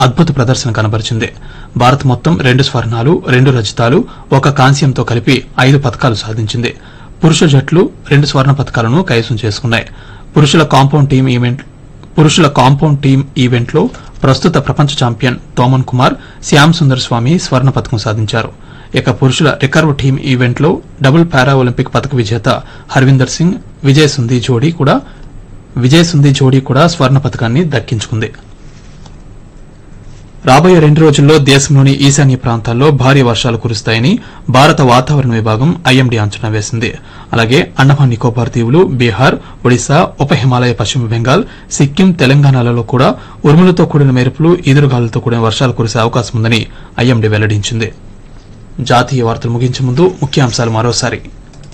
అద్భుత ప్రదర్శన కనబరిచింది భారత్ మొత్తం రెండు స్వర్ణాలు రెండు రజతాలు ఒక కాంస్యంతో కలిపి ఐదు పతకాలు సాధించింది పురుష జట్లు రెండు స్వర్ణ పతకాలను కైవసం చేసుకున్నాయి పురుషుల కాంపౌండ్ టీం ఈవెంట్ పురుషుల కాంపౌండ్ టీం ఈవెంట్ లో ప్రస్తుత ప్రపంచ ఛాంపియన్ తోమన్ కుమార్ శ్యామ్ సుందర్ స్వామి స్వర్ణ పతకం సాధించారు ఇక పురుషుల రికర్వ్ టీం ఈవెంట్ లో డబుల్ పారా ఒలింపిక్ పతక విజేత హర్విందర్ సింగ్ విజయ్ సుంది జోడీ కూడా విజయ్ సుంది జోడీ కూడా స్వర్ణ పతకాన్ని దక్కించుకుంది రాబోయే రెండు రోజుల్లో దేశంలోని ఈశాన్య ప్రాంతాల్లో భారీ వర్షాలు కురుస్తాయని భారత వాతావరణ విభాగం ఐఎండీ అంచనా వేసింది అలాగే అండమాన్ నికోబార్ దీవులు బీహార్ ఒడిశా ఉప హిమాలయ పశ్చిమ బెంగాల్ సిక్కిం తెలంగాణలలో కూడా ఉరుములతో కూడిన మెరుపులు ఈదురుగాలులతో కూడిన వర్షాలు కురిసే అవకాశం ఉందని ఐఎండీ వెల్లడించింది జాతీయ వార్తలు ముగించే ముందు ముఖ్యాంశాలు మరోసారి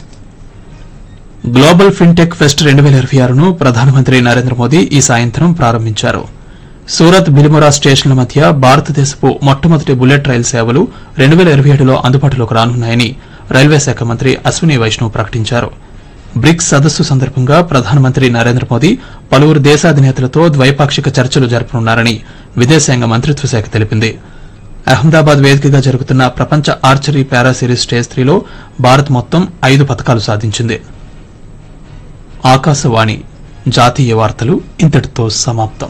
గ్లోబల్ ఫిన్టెక్ ఫెస్ట్ రెండు వేల ఇరవై ఆరును ప్రధానమంత్రి నరేంద్ర మోదీ ఈ సాయంత్రం ప్రారంభించారు సూరత్ బిలిమొరా స్టేషన్ల మధ్య భారతదేశపు మొట్టమొదటి బుల్లెట్ రైలు సేవలు రెండు వేల ఇరవై ఏడులో అందుబాటులోకి రానున్నాయని రైల్వే శాఖ మంత్రి అశ్విని వైష్ణవ్ ప్రకటించారు బ్రిక్స్ సదస్సు సందర్భంగా ప్రధానమంత్రి నరేంద్ర మోదీ పలువురు దేశాధినేతలతో ద్వైపాక్షిక చర్చలు జరపనున్నారని విదేశాంగ మంత్రిత్వ శాఖ తెలిపింది అహ్మదాబాద్ వేదికగా జరుగుతున్న ప్రపంచ ఆర్చరీ పారా సిరీస్ స్టేజ్ త్రీలో భారత్ మొత్తం ఐదు పతకాలు సాధించింది ఆకాశవాణి జాతీయ వార్తలు ఇంతటితో సమాప్తం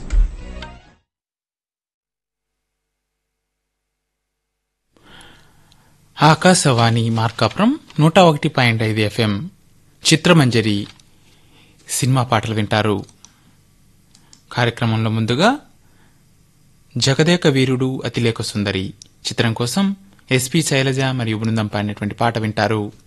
ఆకాశవాణి మార్కాపురం నూట ఒకటి పాయింట్ ఐదు ఎఫ్ఎం చిత్రమంజరి సినిమా పాటలు వింటారు కార్యక్రమంలో ముందుగా జగదేక వీరుడు అతిలేక సుందరి చిత్రం కోసం ఎస్పి శైలజ మరియు బృందం పాడినటువంటి పాట వింటారు